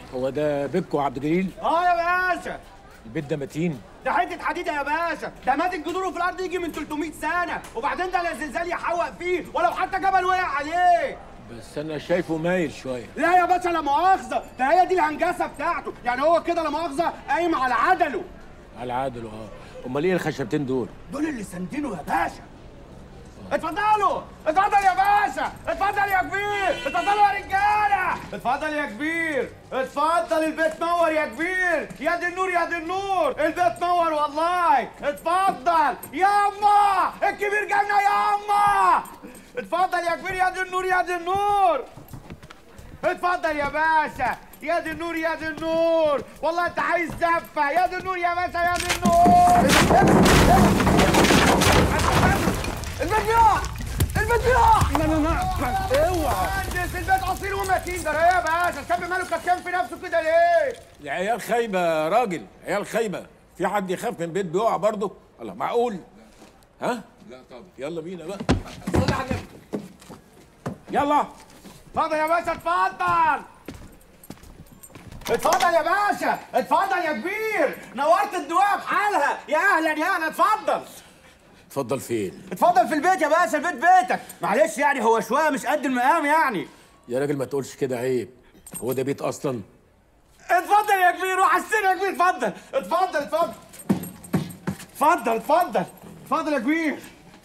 هو ده بيبكو عبد الجليل اه يا باشا البيت ده متين ده حته حديده يا باشا ده مات جذوره في الارض يجي من 300 سنه وبعدين ده لا زلزال يحوق فيه ولو حتى جبل وقع عليه بس انا شايفه مايل شويه لا يا باشا لا مؤاخذه ده هي دي الهنجسه بتاعته يعني هو كده لا مؤاخذه قايم على عدله على عادل اه امال ايه الخشبتين دول دول اللي ساندينه يا باشا اتفضلوا اتفضل يا باشا اتفضل يا كبير اتفضلوا يا رجاله اتفضل يا كبير اتفضل البيت نور يا كبير يا دي النور يا دي النور البيت نور والله اتفضل يا اما الكبير جالنا يا اما اتفضل يا كبير يا دي النور يا دي النور اتفضل يا باشا يا دي النور يا دي النور والله انت عايز زفه يا دي النور يا باشا يا دي النور البيت بيقع البيت بيقع لا لا لا اوعى مهندس البيت اصيل ومتين ده يا باشا الشاب ماله كتكان في نفسه كده ليه؟ العيال خايبه يا راجل عيال خايبه في حد يخاف من بيت بيقع برضه الله معقول ها لا طبعا يلا بينا بقى صلي على النبي يلا اتفضل يا باشا اتفضل اتفضل يا باشا اتفضل يا كبير نورت الدواء بحالها يا اهلا يا اهلا اتفضل اتفضل فين اتفضل في البيت يا باشا البيت بيتك معلش يعني هو شويه مش قد المقام يعني يا راجل ما تقولش كده عيب هو ده بيت اصلا اتفضل يا كبير وحسنا يا كبير اتفضل اتفضل اتفضل اتفضل اتفضل اتفضل يا كبير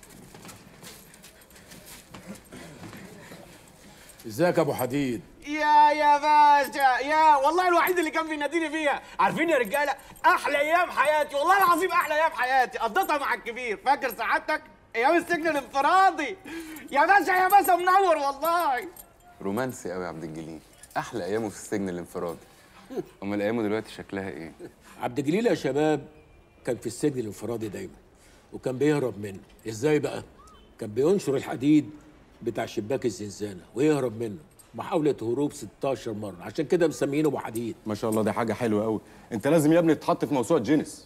ازيك يا ابو حديد يا يا باشا يا والله الوحيد اللي كان بيناديني فيها عارفين يا رجاله احلى ايام حياتي والله العظيم احلى ايام حياتي قضيتها مع الكبير فاكر سعادتك ايام السجن الانفرادي يا باشا يا باشا منور والله رومانسي قوي يا عبد الجليل احلى ايامه في السجن الانفرادي امال ايامه دلوقتي شكلها ايه عبد الجليل يا شباب كان في السجن الانفرادي دايما وكان بيهرب منه ازاي بقى كان بينشر الحديد بتاع شباك الزنزانه ويهرب منه محاولة هروب 16 مرة عشان كده مسمينه ابو حديد ما شاء الله دي حاجه حلوه قوي انت لازم يا ابني تتحط في موسوعه جينيس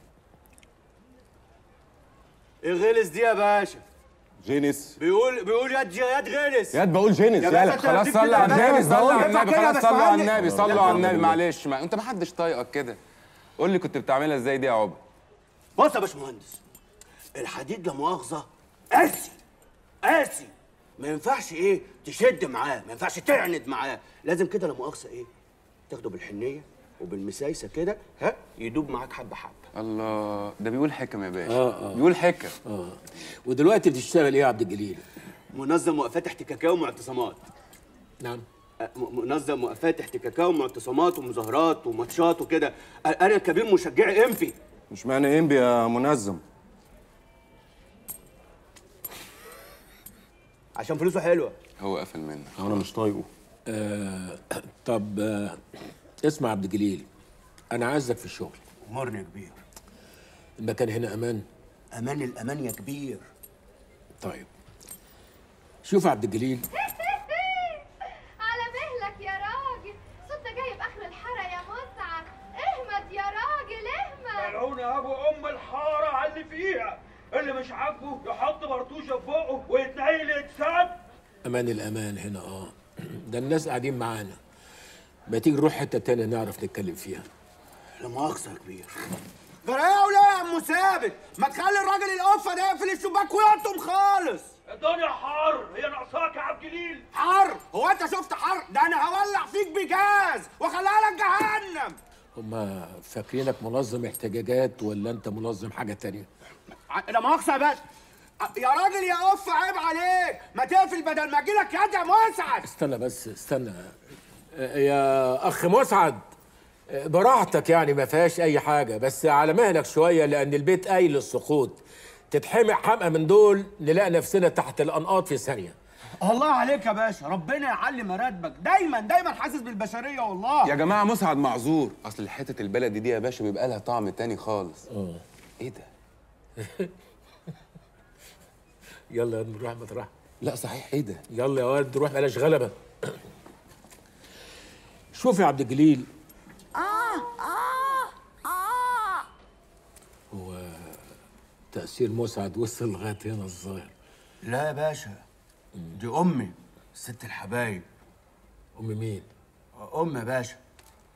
ايه غلس دي يا باشا جينيس بيقول بيقول يد يد غلس ياد بقول جينيس يا باشا يالا أنت خلاص بتكتب صلوا على كده يا النبي باشا. صلوا على ينفع النبي كده خلاص بس صلوا على فهمني. النبي صلوا على النبي معلش ما انت ما حدش طايقك كده قول لي كنت بتعملها ازاي دي يا عقبه بص يا باشمهندس الحديد لا مؤاخذه قاسي قاسي ما ينفعش ايه تشد معاه ما ينفعش تعند معاه لازم كده لا مؤاخذه ايه تاخده بالحنيه وبالمسايسه كده ها يدوب معاك حبه حبه الله ده بيقول حكم يا باشا آه، آه. بيقول حكم اه ودلوقتي بتشتغل ايه يا عبد الجليل منظم وقفات احتكاكيه ومعتصمات نعم أه، م- منظم وقفات احتكاكيه ومعتصمات ومظاهرات وماتشات وكده أ- انا كبير مشجع انفي مش معنى انبي يا منظم عشان فلوسه حلوه هو قفل منك انا مش طايقه آه طب آه اسمع عبد الجليل انا عايزك في الشغل امرني يا كبير المكان هنا امان امان الامان يا كبير طيب شوف يا عبد الجليل على مهلك يا راجل صوت ده جاي باخر الحاره يا متعه اهمد يا راجل اهمد ملعون يا ابو ام الحاره على اللي فيها اللي مش عاجبه يحط برطوشه في بقه ويتنيل يتسد امان الامان هنا اه ده الناس قاعدين معانا ما تيجي نروح حته تانية نعرف نتكلم فيها لا مؤاخذة يا كبير جرى ايه يا ولاد يا عم ثابت ما تخلي الراجل القفه ده يقفل الشباك ويقطم خالص الدنيا حر هي ناقصاك يا عبد الجليل حر هو انت شفت حر ده انا هولع فيك بجاز واخليها لك جهنم هما فاكرينك منظم احتجاجات ولا انت منظم حاجه تانية ع- لا مؤاخذة يا باشا ع- يا راجل يا قف عيب عليك ما تقفل بدل ما اجيلك يد يا مسعد استنى بس استنى آه، يا اخ مسعد آه، براحتك يعني ما فيهاش اي حاجه بس على مهلك شويه لان البيت قايل للسقوط تتحمق حمقى من دول نلاقي نفسنا تحت الانقاض في ثانيه الله عليك يا باشا ربنا يعلي مراتبك دايما دايما حاسس بالبشريه والله يا جماعه مسعد معذور اصل حته البلدي دي يا باشا بيبقى لها طعم تاني خالص ايه ده يلا يا نروح مطرح لا صحيح ايه ده يلا يا ولد نروح بلاش غلبه شوف يا عبد الجليل هو تأثير مسعد وصل لغاية هنا الظاهر لا يا باشا دي امي ست الحبايب أم مين؟ ام يا باشا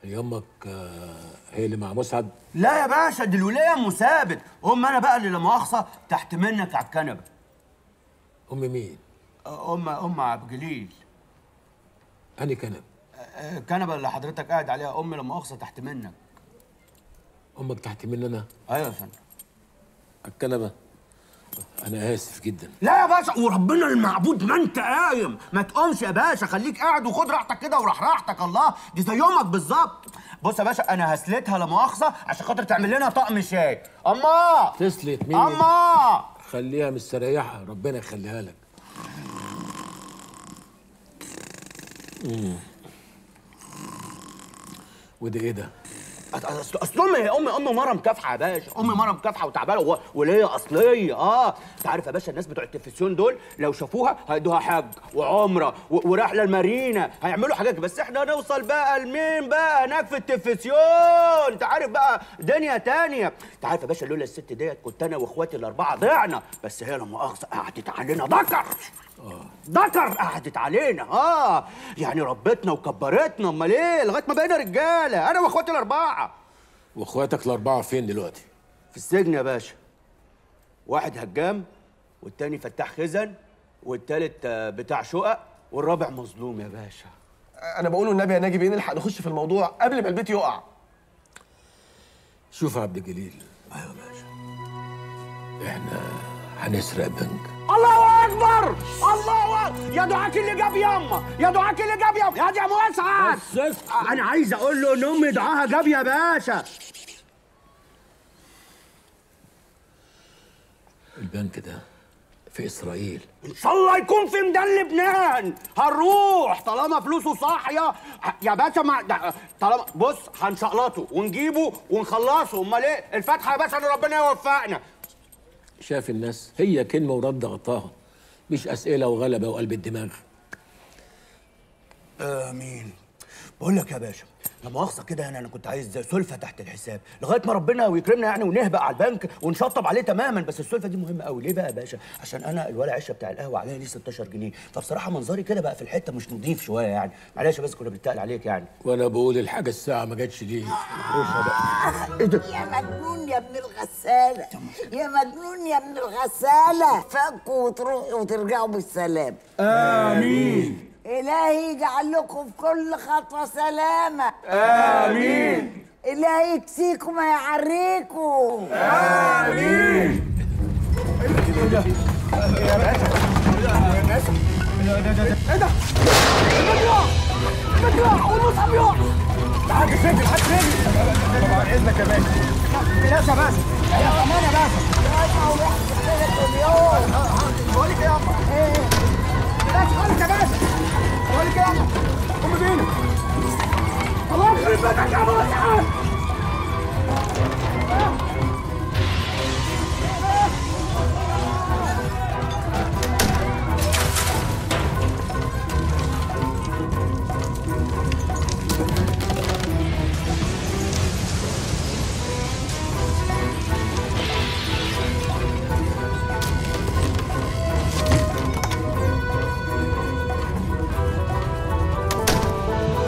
هي امك آه، هي اللي مع مسعد لا يا باشا دي الولايه مثابت ام انا بقى اللي لا مؤاخذه تحت منك على الكنبه ام مين ام ام عبد الجليل اني كنب آه، الكنبه اللي حضرتك قاعد عليها امي لا مؤاخذه تحت منك امك تحت مني انا ايوه يا فندم الكنبه انا اسف جدا لا يا باشا وربنا المعبود ما انت قايم ما تقومش يا باشا خليك قاعد وخد راحتك كده وراح راحتك الله دي زي يومك بالظبط بص يا باشا انا هسلتها لا مؤاخذه عشان خاطر تعمل لنا طقم شاي اما تسلت مين اما خليها مستريحه ربنا يخليها لك مم. وده ايه ده اصل اصل امي هي امي امي مره مكافحه يا باشا امي مره مكافحه وتعبانه و- وليا اصليه اه انت عارف يا باشا الناس بتوع التلفزيون دول لو شافوها هيدوها حج وعمره و- ورحله المارينا هيعملوا حاجات بس احنا نوصل بقى لمين بقى هناك في التلفزيون انت عارف بقى دنيا تانية انت عارف يا باشا لولا الست ديت كنت انا واخواتي الاربعه ضعنا بس هي لما مؤاخذه قعدت علينا ذكر ذكر قعدت علينا اه يعني ربتنا وكبرتنا امال ايه لغايه ما بقينا رجاله انا واخواتي الاربعه واخواتك الاربعه فين دلوقتي في السجن يا باشا واحد هجام والتاني فتاح خزن والتالت آه، بتاع شقق والرابع مظلوم يا باشا انا بقول النبي يا ناجي بيه نلحق نخش في الموضوع قبل ما البيت يقع شوف يا عبد الجليل ايوه يا باشا احنا هنسرق بنك الله اكبر الله اكبر يا دعاك اللي جاب ياما يا دعاك اللي جاب ياما يا دي يا مسعد بس اسكت. انا عايز اقول له ان امي دعاها جاب يا باشا البنك ده في اسرائيل ان شاء الله يكون في ميدان لبنان هنروح طالما فلوسه صاحيه يا باشا ما ده- طالما بص هنشقلطه ونجيبه ونخلصه امال ايه الفاتحه يا باشا ان ربنا يوفقنا شاف الناس هي كلمه ورد غطاها مش اسئله وغلبه وقلب الدماغ امين بقول لك يا باشا لا مؤاخذه كده يعني انا كنت عايز سلفه تحت الحساب لغايه ما ربنا ويكرمنا يعني ونهبق على البنك ونشطب عليه تماما بس السلفه دي مهمه قوي ليه بقى يا باشا عشان انا الولا عشه بتاع القهوه عليها ليه 16 جنيه فبصراحه منظري كده بقى في الحته مش نضيف شويه يعني معلش بس كنا بنتقل عليك يعني وانا بقول الحاجه الساعه ما جاتش ليه يا مجنون يا ابن الغسالة يا مجنون يا ابن الغسالة فكوا وتروحوا وترجعوا بالسلام امين إلهي يجعل لكم في كل خطوة سلامة امين إلهي يكسيكم ويعريكم تعال سجل هات سجل طبعا اذنك يا باشا بلاش يا باشا يا امان يا باشا بقول لك ايه يا اما بلاش خالص يا باشا بقول لك ايه يا اما قوم بينا الله يخرب بيتك يا مسعد